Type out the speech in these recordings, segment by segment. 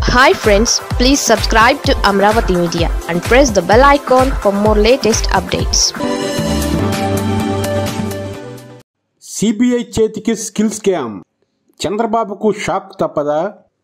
hi friends please subscribe to Amaravati media and press the bell icon for more latest updates CBI చేతికి skill scam చంద్రబాబుకు shock తప్పదా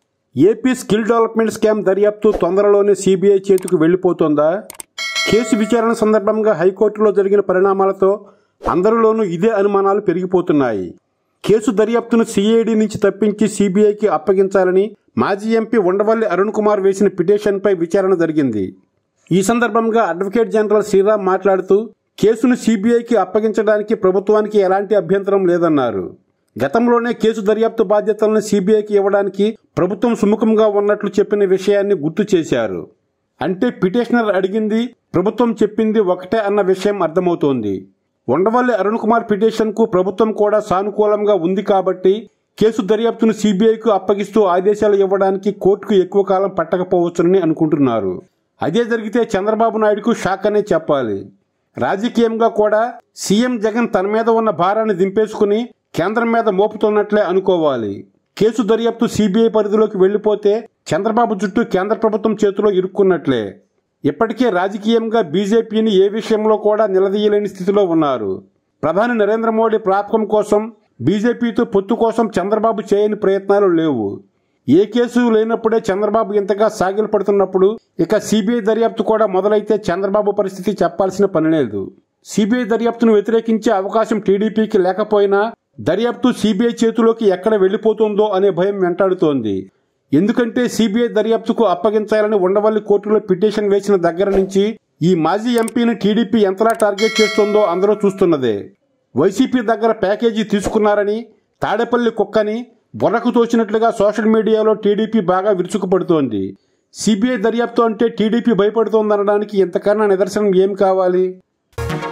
AP skill development scam దర్యాప్తు తొందరలోనే CBI చేతికి వెళ్ళిపోతుందా case విచారణ సందర్భంగా హైకోర్టులో జరిగిన పరిణామాలతో అందరిలోనూ ఇదే అనుమానాలు పెరిగిపోతున్నాయి కేసు దర్యాప్తును సిఐడి నుంచి తప్పించి సిబిఐకి అప్పగించాలని మాజీ ఎంపీ ఉండవల్లి అరుణ్ కుమార్ వేసిన పిటిషన్పై విచారణ జరిగింది ఈ సందర్భంగా అడ్వకేట్ జనరల్ శ్రీరామ్ మాట్లాడుతూ కేసును సిబిఐకి అప్పగించడానికి ప్రభుత్వానికి ఎలాంటి అభ్యంతరం లేదన్నారు గతంలోనే కేసు దర్యాప్తు బాధ్యతలను సిబిఐకి ఇవ్వడానికి ప్రభుత్వం సుముఖంగా ఉన్నట్లు చెప్పిన విషయాన్ని గుర్తు చేశారు అంటే పిటిషనర్ అడిగింది ప్రభుత్వం చెప్పింది ఒకటే అన్న విషయం అర్థమవుతోంది ఉండవల్లి అరుణ్ కుమార్ పిటిషన్కు ప్రభుత్వం కూడా సానుకూలంగా ఉంది కాబట్టి కేసు దర్యాప్తును సిబిఐకు అప్పగిస్తూ ఆదేశాలు ఇవ్వడానికి కోర్టుకు ఎక్కువ కాలం పట్టకపోవచ్చునని అనుకుంటున్నారు అదే జరిగితే చంద్రబాబు నాయుడుకు షాక్ అనే చెప్పాలి రాజకీయంగా కూడా సీఎం జగన్ తన మీద ఉన్న భారాన్ని దింపేసుకుని కేంద్రం మీద మోపుతున్నట్లే అనుకోవాలి కేసు దర్యాప్తు సిబిఐ పరిధిలోకి వెళ్లిపోతే చంద్రబాబు చుట్టూ కేంద్ర ప్రభుత్వం చేతిలో ఇరుక్కున్నట్లే ఇప్పటికే రాజకీయంగా బీజేపీని ఏ విషయంలో కూడా నిలదీయలేని స్థితిలో ఉన్నారు ప్రధాని నరేంద్ర మోడీ ప్రాపకం కోసం బీజేపీతో పొత్తు కోసం చంద్రబాబు చేయని ప్రయత్నాలు లేవు ఏ కేసు లేనప్పుడే చంద్రబాబు ఇంతగా సాగిలు పడుతున్నప్పుడు ఇక సిబిఐ దర్యాప్తు కూడా మొదలైతే చంద్రబాబు పరిస్థితి చెప్పాల్సిన పని లేదు సిబిఐ దర్యాప్తును వ్యతిరేకించే అవకాశం టీడీపీకి లేకపోయినా దర్యాప్తు సిబిఐ చేతిలోకి ఎక్కడ వెళ్లిపోతుందో అనే భయం వెంటాడుతోంది ఎందుకంటే సిబిఐ దర్యాప్తుకు అప్పగించాలని ఉండవల్లి కోర్టులో పిటిషన్ వేసిన దగ్గర నుంచి ఈ మాజీ ఎంపీని టీడీపీ ఎంతలా టార్గెట్ చేస్తుందో అందరూ చూస్తున్నదే వైసీపీ దగ్గర ప్యాకేజీ తీసుకున్నారని తాడేపల్లి కుక్కని బుర్రకు తోచినట్లుగా సోషల్ మీడియాలో టీడీపీ బాగా విరుచుకుపడుతోంది సిబిఐ దర్యాప్తు అంటే టీడీపీ భయపడుతోందనడానికి ఇంతకన్నా నిదర్శనం ఏం కావాలి